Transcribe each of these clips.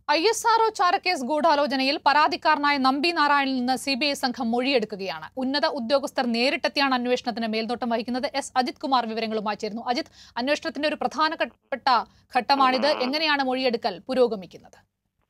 I S R O ചാരക്കേസ് ഗൂഢാലോചനയിൽ പരാതിക്കാരനായ നമ്പി നാരായണിൽ നിന്ന് സി ബി ഐ സംഘം മൊഴിയെടുക്കുകയാണ് ഉന്നത ഉദ്യോഗസ്ഥർ നേരിട്ടെത്തിയാണ് അന്വേഷണത്തിന് മേൽനോട്ടം വഹിക്കുന്നത് എസ് അജിത് കുമാർ വിവരങ്ങളുമായി ചേരുന്നു അജിത് അന്വേഷണത്തിന്റെ ഒരു പ്രധാനപ്പെട്ട ഘട്ടമാണിത് എങ്ങനെയാണ് മൊഴിയെടുക്കൽ പുരോഗമിക്കുന്നത്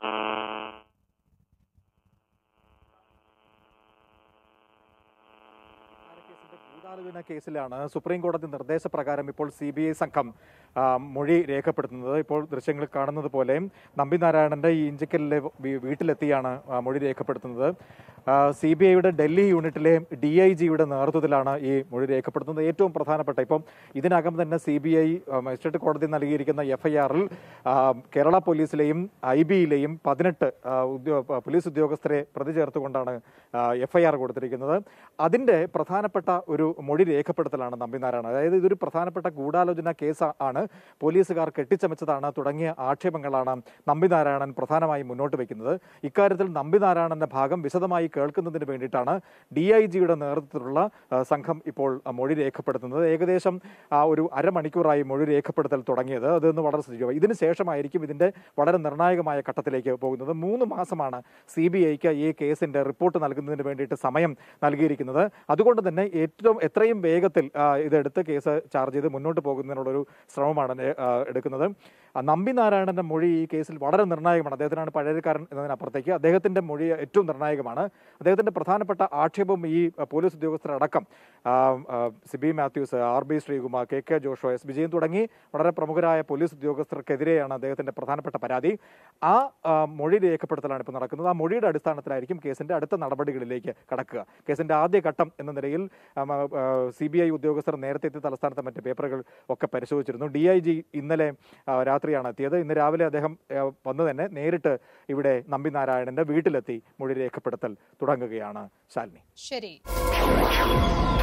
ചാരക്കേസിന്റെ ഗൂഢാലോചന കേസിലാണ് സുപ്രീം കോടതി നിർദ്ദേശപ്രകാരം ഇപ്പോൾ സി ബി ഐ സംഘം ആ, മൊഴി രേഖപ്പെടുത്തുന്നത് ഇപ്പോൾ ദൃശ്യങ്ങൾ കാണുന്നത് പോലെ നമ്പിനാരായണന്റെ ഈ ഇഞ്ചക്കലിലെ വീ- വീട്ടിലെത്തിയാണ് ആ, മൊഴി രേഖപ്പെടുത്തുന്നത് സി ബി ഐയുടെ ഡൽഹി യൂണിറ്റിലെ ഡി ഐ ജിയുടെ നേതൃത്വത്തിലാണ് ഈ മൊഴി രേഖപ്പെടുത്തുന്നത് ഏറ്റവും പ്രധാനപ്പെട്ട ഇപ്പം ഇതിനകം തന്നെ സി ബി ഐ മജിസ്ട്രേറ്റ് കോടതി നൽകിയിരിക്കുന്ന എഫ് ഐ ആറിൽ കേരള പോലീസിലെയും ഐ ബിയിലെയും പതിനെട്ട് ആ, ഉദ്യോ- പോലീസ് ഉദ്യോഗസ്ഥരെ പ്രതി ചേർത്തുകൊണ്ടാണ് എഫ് ഐ ആർ കൊടുത്തിരിക്കുന്നത് അതിന്റെ പ്രധാനപ്പെട്ട ഒരു മൊഴി രേഖപ്പെടുത്തലാണ് നമ്പിനാരായണൻ അതായത് ഇതൊരു പ്രധാനപ്പെട്ട ഗൂഢാലോചന കേസ് ആണ് പോലീസുകാർ കെട്ടിച്ചമച്ചതാണ് തുടങ്ങിയ ആക്ഷേപങ്ങളാണ് നമ്പിനാരായണൻ പ്രധാനമായും മുന്നോട്ട് വെക്കുന്നത് ഇക്കാര്യത്തിൽ നമ്പിനാരായണന്റെ ഭാഗം വിശദമായി കേൾക്കുന്നതിന് വേണ്ടിയിട്ടാണ് ഡി ഐ ജിയുടെ നേതൃത്വത്തിലുള്ള ആ, സംഘം ഇപ്പോൾ ആ, മൊഴി രേഖപ്പെടുത്തുന്നത് ഏകദേശം ആ, ഒരു അരമണിക്കൂറായി മൊഴി രേഖപ്പെടുത്തൽ തുടങ്ങിയത് അതൊന്ന് വളരെ സജീവമായി ഇതിന് ശേഷമായിരിക്കും ഇതിന്റെ വളരെ നിർണായകമായ ഘട്ടത്തിലേക്ക് പോകുന്നത് മൂന്ന് മാസമാണ് സി ബി ഐക്ക് ഈ കേസിന്റെ റിപ്പോർട്ട് നൽകുന്നതിന് വേണ്ടിയിട്ട് സമയം നൽകിയിരിക്കുന്നത് അതുകൊണ്ട് തന്നെ ഏറ്റവും എത്രയും വേഗത്തിൽ ആ, ഇതെടുത്ത് കേസ് ചാർജ് ചെയ്ത് മുന്നോട്ട് പോകുന്നതിനുള്ളൊരു ശ്രമമാണ് നേ- ആ, എടുക്കുന്നത് ആ, നമ്പി നാരായണന്റെ മൊഴി ഈ കേസിൽ വളരെ നിർണായകമാണ് അദ്ദേഹത്തിനാണ് പഴയക്കാരൻ എന്നതിനപ്പുറത്തേക്ക് അദ്ദേഹത്തിന്റെ മൊഴി ഏറ്റവും നിർണായകമാണ് അദ്ദേഹത്തിന്റെ പ്രധാനപ്പെട്ട ആക്ഷേപം ഈ ആ, പോലീസ് ഉദ്യോഗസ്ഥരടക്കം ആ, ആ, Siby Mathews R B Sreekumar K K Joshua S Vijayan തുടങ്ങി വളരെ പ്രമുഖരായ പോലീസ് ഉദ്യോഗസ്ഥർക്കെതിരെയാണ് അദ്ദേഹത്തിന്റെ പ്രധാനപ്പെട്ട പരാതി ആ ആ, മൊഴി രേഖപ്പെടുത്തലാണ് ഇപ്പോൾ നടക്കുന്നത് ആ മൊഴിയുടെ അടിസ്ഥാനത്തിലായിരിക്കും കേസിന്റെ അടുത്ത നടപടികളിലേക്ക് കടക്കുക കേസിന്റെ ആദ്യ ഘട്ടം എന്ന നിലയിൽ സി ബി ഐ ഉദ്യോഗസ്ഥർ നേരത്തെ എത്തി തലസ്ഥാനത്തെ മറ്റ് പേപ്പറുകൾ ഒക്കെ പരിശോധിച്ചിരുന്നു ഡി ഐ ജി ഇന്നലെ ആ, രാത്രിയാണ് എത്തിയത് ഇന്ന് രാവിലെ അദ്ദേഹം ആ, വന്നു തന്നെ നേരിട്ട് ഇവിടെ നമ്പി നാരായണന്റെ വീട്ടിലെത്തി മൊഴി രേഖപ്പെടുത്തൽ തുടങ്ങുകയാണ് ശാലിനി ശരി